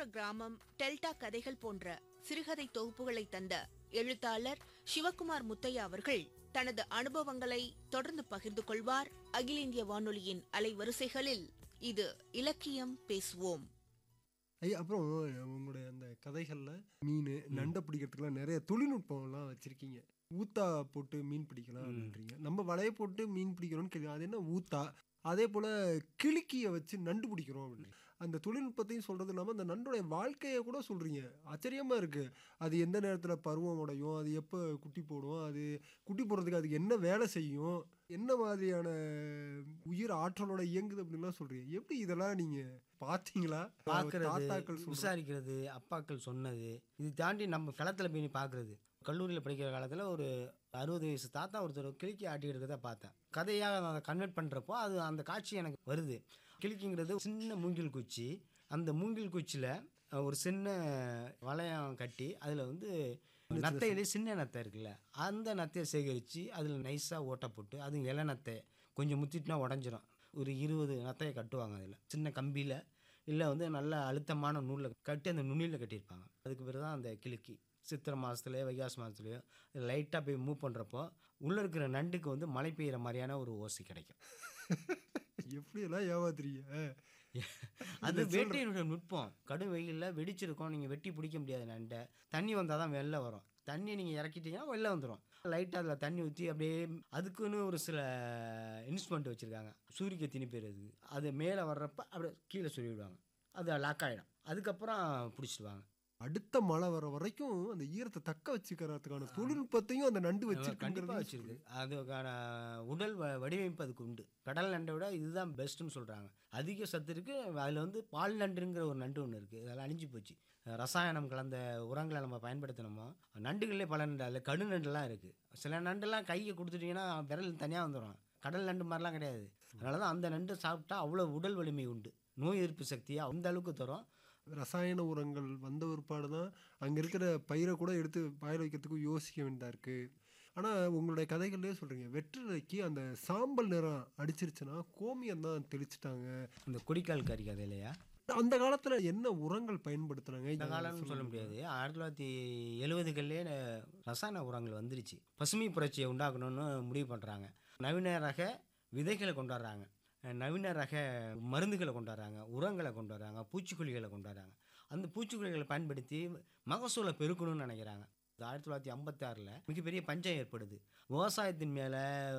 கிராமம் டெல்டா கதைகள் போன்ற சிறுகதை தொகுப்புகளை தந்த எழுத்தாளர் சிவகுமார் முத்தையா அவர்கள் தனது அனுபவங்களை தொடர்ந்து பகிர்ந்து கொள்வார் அகில இந்திய வானொலியின் அலைவரிசைகளில் இது இலக்கியம் பேசுவோம் ஐயா அப்புறம் உங்களுடைய அந்த கதைகள்ல மீன் நண்டை பிடிக்கிறதுக்குலாம் நிறைய தொழில்நுட்பம்லாம் வச்சிருக்கீங்க ஊத்தா போட்டு மீன் பிடிக்கலாம் அப்படின்றீங்க நம்ம வலைய போட்டு மீன் பிடிக்கிறோம்னு கேள்வி அது என்ன ஊத்தா அதே போல கிளிக்கிய வச்சு நண்டு பிடிக்கிறோம் அப்படின்னு அந்த தொழில்நுட்பத்தையும் சொல்றது இல்லாம அந்த நண்டோடைய வாழ்க்கையை கூட சொல்றீங்க ஆச்சரியமா இருக்கு அது எந்த நேரத்துல பருவம் உடையும் அது எப்போ குட்டி போடும் அது குட்டி போடுறதுக்கு அதுக்கு என்ன வேலை செய்யும் என்ன மாதிரியான உயிர் ஆற்றலோட இயங்குது அப்படின்லாம் சொல்றீங்க எப்படி இதெல்லாம் நீங்க பாத்தீங்களா பார்க்கறது தாத்தாக்கள் சொல்ற விசாரிக்கிறது அப்பாக்கள் சொன்னது இது தாண்டி நம்ம களத்தில் போய் பார்க்குறது கல்லூரியில் படிக்கிற காலத்தில் ஒரு அறுபது வயசு தாத்தா ஒருத்தர் கிளிக்கி ஆட்டிக்கிட்டு இருக்கிறத பார்த்தேன் கதையாக அதை கன்வெர்ட் பண்ணுறப்போ அது அந்த காட்சி எனக்கு வருது கிளிக்கிங்கிறது சின்ன மூங்கில் குச்சி அந்த மூங்கில் குச்சியில் ஒரு சின்ன வளையம் கட்டி அதில் வந்து நத்தையிலே சின்ன நத்தை இருக்குல்ல அந்த நத்தையை சேகரித்து அதில் நைஸாக ஓட்டை போட்டு அது இலை நத்தை கொஞ்சம் முத்திட்டுனா உடஞ்சிரும் ஒரு இருபது நத்தையை கட்டுவாங்க அதில் சின்ன கம்பியில் இல்லை வந்து நல்ல அழுத்தமான நூலில் கட்டி அந்த நுனியில் கட்டியிருப்பாங்க அதுக்கு பிறகு தான் அந்த கிளுக்கி சித்திரை மாதத்துலேயோ வைகாசி மாதத்துலேயோ லைட்டாக போய் மூவ் பண்ணுறப்போ உள்ளே இருக்கிற நண்டுக்கு வந்து மழை பெய்கிற மாதிரியான ஒரு ஓசை கிடைக்கும் எப்படியெல்லாம் ஏமாத்துறீங்க அது வேட்டையினுடைய நுட்பம் கடும் வெயிலில் வெடிச்சிருக்கும் நீங்கள் வெட்டி பிடிக்க முடியாது நண்டை தண்ணி வந்தால் தான் வெளில வரும் தண்ணி நீங்கள் இறக்கிட்டீங்கன்னா வெளில வந்துடும் லைட்டாக அதில் தண்ணி ஊற்றி அப்படியே அதுக்குன்னு ஒரு சில இன்ஸ்ட்ருமெண்ட் வச்சுருக்காங்க சூரிய திணி பேர் அதுக்கு அது மேலே வர்றப்ப அப்படியே கீழே சொல்லிவிடுவாங்க அது லாக் ஆகிடும் அதுக்கப்புறம் பிடிச்சிடுவாங்க அடுத்த மழை வர வரைக்கும் அந்த ஈரத்தை தக்க வச்சுக்கிறதுக்கான தொழில்நுட்பத்தையும் அந்த நண்டு கண்டிப்பாக வச்சிருக்குங்கிறது வச்சிருக்கு அதுக்கான உடல் வ- வடிவமைப்பு அதுக்கு உண்டு கடல் நண்டை விட இதுதான் பெஸ்ட்டுன்னு சொல்கிறாங்க அதிக சத்து இருக்குது அதில் வந்து பால் நண்டுங்கிற ஒரு நண்டு ஒன்று இருக்குது அதெல்லாம் அழிஞ்சு போச்சு ரசாயனம் கலந்த உரங்களை நம்ம பயன்படுத்தினோமோ நண்டுகளே பல நண்டு அதில் கடு நண்டுலாம் இருக்குது சில நண்டுலாம் கையை கொடுத்துட்டிங்கன்னா விரல் தனியாக வந்துடும் கடல் நண்டு மாதிரிலாம் கிடையாது அதனால தான் அந்த நண்டு சாப்பிட்டா அவ்வளோ உடல் வலிமை உண்டு நோய் எதிர்ப்பு சக்தியை அந்த அளவுக்கு தரும் ரசாயன உரங்கள் வந்த ஒருபாடு தான் அங்கே இருக்கிற பயிரை கூட எடுத்து பயிர் வைக்கிறதுக்கு யோசிக்க வேண்டியதாக இருக்குது ஆனால் உங்களுடைய கதைகள்லேயே சொல்கிறீங்க வெற்றிலைக்கு அந்த சாம்பல் நிறம் அடிச்சிருச்சுன்னா கோமியம் தான் தெளிச்சிட்டாங்க இந்த கொடிக்கால் கறி கதையிலையா அந்த காலத்தில் என்ன உரங்கள் பயன்படுத்துனாங்க இந்த காலம்னு சொல்ல முடியாது ஆயிரத்தி தொள்ளாயிரத்தி எழுபதுகள்லேயே ரசாயன உரங்கள் வந்துருச்சு பசுமை புரட்சியை உண்டாக்கணும்னு முடிவு பண்ணுறாங்க நவீன ரக விதைகளை கொண்டாடுறாங்க நவீன ரக மருந்துகளை கொண்டாடுறாங்க உரங்களை கொண்டு வர்றாங்க பூச்சிக்கொல்லிகளை கொண்டு வர்றாங்க அந்த பூச்சிக்கொல்லிகளை பயன்படுத்தி மகசூலை பெருக்கணும்னு நினைக்கிறாங்க இது ஆயிரத்தி தொள்ளாயிரத்தி ஐம்பத்தாறில் மிகப்பெரிய பஞ்சம் ஏற்படுது விவசாயத்தின் மேலே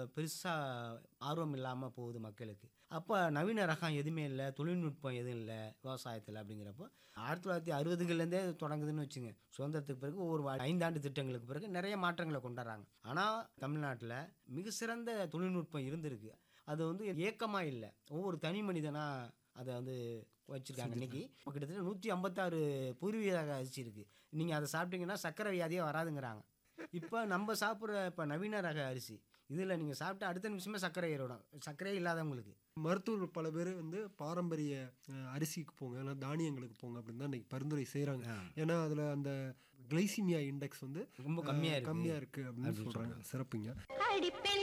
பெருசாக ஆர்வம் இல்லாமல் போகுது மக்களுக்கு அப்போ நவீன ரகம் எதுவுமே இல்லை தொழில்நுட்பம் எதுவும் இல்லை விவசாயத்தில் அப்படிங்கிறப்போ ஆயிரத்தி தொள்ளாயிரத்தி அறுபதுகள்லேருந்தே தொடங்குதுன்னு வச்சுங்க சுதந்திரத்துக்கு பிறகு ஒவ்வொரு வா- ஐந்தாண்டு திட்டங்களுக்கு பிறகு நிறைய மாற்றங்களை கொண்டாடுறாங்க ஆனால் தமிழ்நாட்டில் மிக சிறந்த தொழில்நுட்பம் இருந்திருக்கு அது வந்து ஏக்கமாக இல்லை ஒவ்வொரு தனி மனிதனாக அதை வந்து வச்சுருக்காங்க இன்னைக்கு கிட்டத்தட்ட நூற்றி ஐம்பத்தாறு பூர்வீக அரிசி இருக்குது நீங்கள் அதை சாப்பிட்டீங்கன்னா சர்க்கரை வியாதியே வராதுங்கிறாங்க இப்போ நம்ம சாப்பிட்ற இப்போ நவீன ரக அரிசி இதில் நீங்கள் சாப்பிட்டா அடுத்த நிமிஷமே சர்க்கரை ஏறிடும் சர்க்கரையே இல்லாதவங்களுக்கு மருத்துவர்கள் பல பேர் வந்து பாரம்பரிய அஹ், அரிசிக்கு போங்க இல்லை தானியங்களுக்கு போங்க அப்படின்னு தான் இன்னைக்கு பரிந்துரை செய்கிறாங்க ஏன்னா அதில் அந்த கிளைசிமியா இண்டெக்ஸ் வந்து ரொம்ப கம்மியாக இருக்குது கம்மியாக இருக்குது அப்படின்னு சொல்கிறாங்க சிறப்புங்க அடிப்பெண்